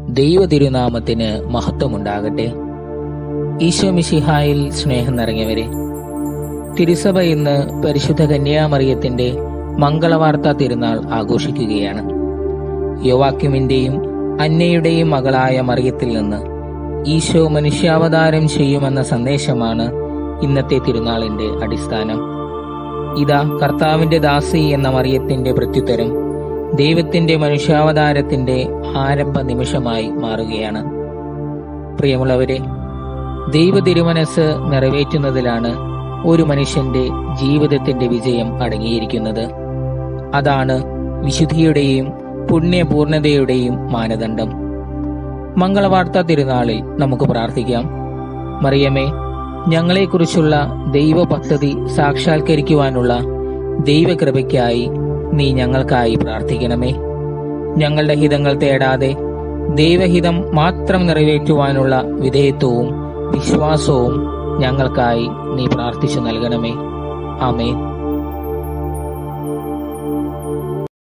ദൈവ തിരുനാമത്തിന് മഹത്വമുണ്ടാകട്ടെ ഈശോ മിശിഹായിൽ സ്നേഹം നിറഞ്ഞവരെ തിരുസഭ ഇന്ന് പരിശുദ്ധ കന്യാമറിയത്തിന്റെ മംഗളവാർത്താ തിരുനാൾ ആഘോഷിക്കുകയാണ് യോവാക്യുമിന്റെയും അന്നയുടെയും മകളായ മറിയത്തിൽ നിന്ന് ഈശോ മനുഷ്യാവതാരം ചെയ്യുമെന്ന സന്ദേശമാണ് ഇന്നത്തെ തിരുനാളിന്റെ അടിസ്ഥാനം ഇതാ കർത്താവിന്റെ ദാസി എന്ന മറിയത്തിന്റെ പ്രത്യുത്തരം ദൈവത്തിന്റെ മനുഷ്യാവതാരത്തിന്റെ ആരംഭ നിമിഷമായി മാറുകയാണ് പ്രിയമുള്ളവരെ ദൈവ തിരുമനസ് നിറവേറ്റുന്നതിലാണ് ഒരു മനുഷ്യന്റെ ജീവിതത്തിന്റെ വിജയം അടങ്ങിയിരിക്കുന്നത് അതാണ് വിശുദ്ധിയുടെയും പുണ്യപൂർണതയുടെയും മാനദണ്ഡം മംഗളവാർത്താ തിരുനാളിൽ നമുക്ക് പ്രാർത്ഥിക്കാം മറിയമേ ഞങ്ങളെക്കുറിച്ചുള്ള ദൈവ പദ്ധതി സാക്ഷാത്കരിക്കുവാനുള്ള ദൈവകൃപയ്ക്കായി നീ ഞങ്ങൾക്കായി പ്രാർത്ഥിക്കണമേ ഞങ്ങളുടെ ഹിതങ്ങൾ തേടാതെ ദൈവഹിതം മാത്രം നിറവേറ്റുവാനുള്ള വിധേയത്വവും വിശ്വാസവും ഞങ്ങൾക്കായി നീ പ്രാർത്ഥിച്ചു നൽകണമേ ആമേൻ